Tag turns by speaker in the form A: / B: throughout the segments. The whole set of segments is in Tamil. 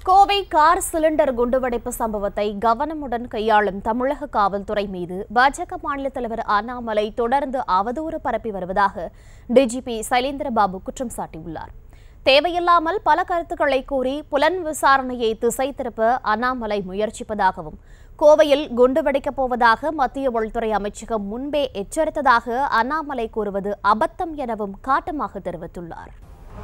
A: கோவை கார் சிலிண்டர் குண்டுவெடிப்பு சம்பவத்தை கவனமுடன் கையாளும் தமிழக காவல்துறை மீது பாஜக மாநில தலைவர் அண்ணாமலை தொடர்ந்து அவதூறு பரப்பி வருவதாக டிஜிபி சைலேந்திரபாபு குற்றம் சாட்டியுள்ளார் தேவையில்லாமல் பல கருத்துக்களை கூறி புலன் விசாரணையை திசை திருப்ப அண்ணாமலை முயற்சிப்பதாகவும் கோவையில் குண்டு வெடிக்கப் போவதாக மத்திய உள்துறை அமைச்சகம் முன்பே எச்சரித்ததாக அண்ணாமலை கூறுவது அபத்தம் எனவும் காட்டமாக தெரிவித்துள்ளார்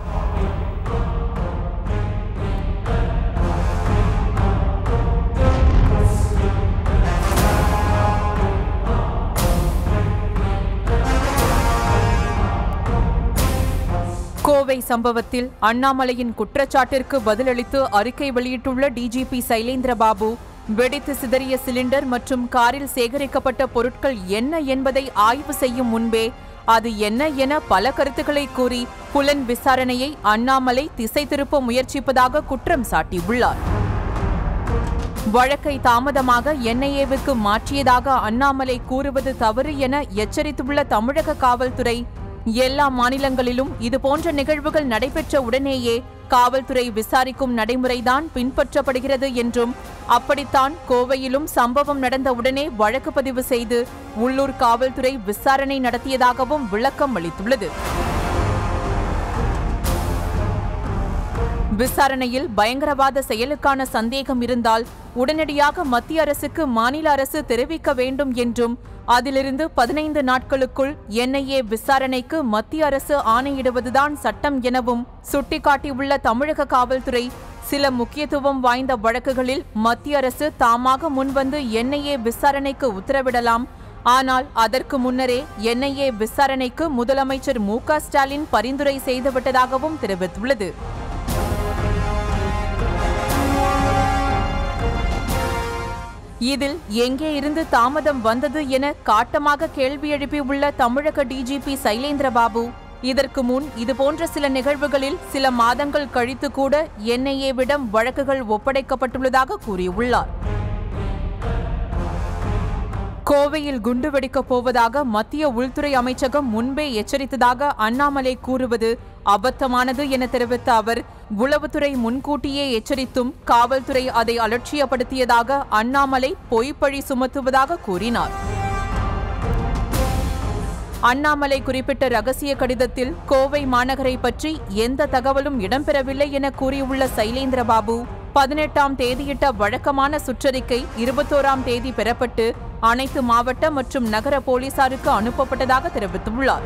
B: கோவை சம்பவத்தில் அண்ணாமலையின் குற்றச்சாட்டிற்கு பதிலளித்து அறிக்கை வெளியிட்டுள்ள டிஜிபி சைலேந்திரபாபு வெடித்து சிதறிய சிலிண்டர் மற்றும் காரில் சேகரிக்கப்பட்ட பொருட்கள் என்ன என்பதை ஆய்வு செய்யும் முன்பே அது என்ன என பல கருத்துக்களை கூறி புலன் விசாரணையை அண்ணாமலை திசை திருப்ப முயற்சிப்பதாக குற்றம் சாட்டியுள்ளார் வழக்கை தாமதமாக என்ஐஏவுக்கு மாற்றியதாக அண்ணாமலை கூறுவது தவறு என எச்சரித்துள்ள தமிழக காவல்துறை எல்லா மாநிலங்களிலும் இதுபோன்ற நிகழ்வுகள் நடைபெற்ற உடனேயே காவல்துறை விசாரிக்கும் நடைமுறைதான் பின்பற்றப்படுகிறது என்றும் அப்படித்தான் கோவையிலும் சம்பவம் நடந்த உடனே வழக்கு பதிவு செய்து உள்ளூர் காவல்துறை விசாரணை நடத்தியதாகவும் விளக்கம் அளித்துள்ளது விசாரணையில் பயங்கரவாத செயலுக்கான சந்தேகம் இருந்தால் உடனடியாக மத்திய அரசுக்கு மாநில அரசு தெரிவிக்க வேண்டும் என்றும் அதிலிருந்து பதினைந்து நாட்களுக்குள் என்ஐஏ விசாரணைக்கு மத்திய அரசு ஆணையிடுவதுதான் சட்டம் எனவும் சுட்டிக்காட்டியுள்ள தமிழக காவல்துறை சில முக்கியத்துவம் வாய்ந்த வழக்குகளில் மத்திய அரசு தாமாக முன்வந்து என்ஐஏ விசாரணைக்கு உத்தரவிடலாம் ஆனால் அதற்கு முன்னரே என்ஐஏ விசாரணைக்கு முதலமைச்சர் மு க ஸ்டாலின் பரிந்துரை செய்துவிட்டதாகவும் தெரிவித்துள்ளது இதில் எங்கே இருந்து தாமதம் வந்தது என காட்டமாக கேள்வி எழுப்பியுள்ள தமிழக டிஜிபி சைலேந்திரபாபு இதற்கு முன் இதுபோன்ற சில நிகழ்வுகளில் சில மாதங்கள் கழித்து கூட என்ஐஏவிடம் வழக்குகள் ஒப்படைக்கப்பட்டுள்ளதாக கூறியுள்ளார் கோவையில் குண்டு வெடிக்கப் போவதாக மத்திய உள்துறை அமைச்சகம் முன்பே எச்சரித்ததாக அண்ணாமலை கூறுவது அபத்தமானது என தெரிவித்த அவர் உளவுத்துறை முன்கூட்டியே எச்சரித்தும் காவல்துறை அதை அலட்சியப்படுத்தியதாக அண்ணாமலை பொய்ப்பழி சுமத்துவதாக கூறினார் அண்ணாமலை குறிப்பிட்ட ரகசிய கடிதத்தில் கோவை மாநகரை பற்றி எந்த தகவலும் இடம்பெறவில்லை என கூறியுள்ள சைலேந்திரபாபு பதினெட்டாம் தேதியிட்ட வழக்கமான சுற்றறிக்கை இருபத்தோராம் தேதி பெறப்பட்டு அனைத்து மாவட்ட மற்றும் நகர போலீசாருக்கு அனுப்பப்பட்டதாக தெரிவித்துள்ளார்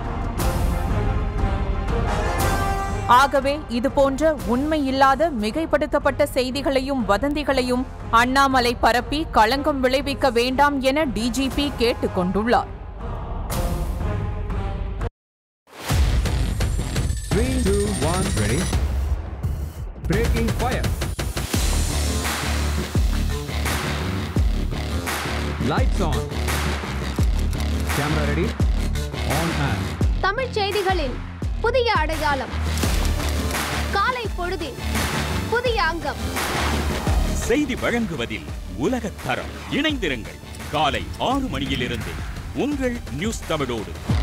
B: ஆகவே இதுபோன்ற உண்மை இல்லாத மிகைப்படுத்தப்பட்ட செய்திகளையும் வதந்திகளையும் அண்ணாமலை பரப்பி களங்கம் விளைவிக்க வேண்டாம் என டிஜிபி கேட்டுக் கொண்டுள்ளார்
C: Three, two, one, ready. Breaking fire. Lights on. Camera ready. On and.
D: தமிழ்ச் செய்திகளின் புதிய அடையாளம் காலை பொழுதின் புதிய அங்கம்
E: செய்தி வழங்குவதில் உலகத் தரம் இணைந்திருங்கள் காலை ஆறு மணியிலிருந்து உங்கள் நியூஸ் தமிழோடு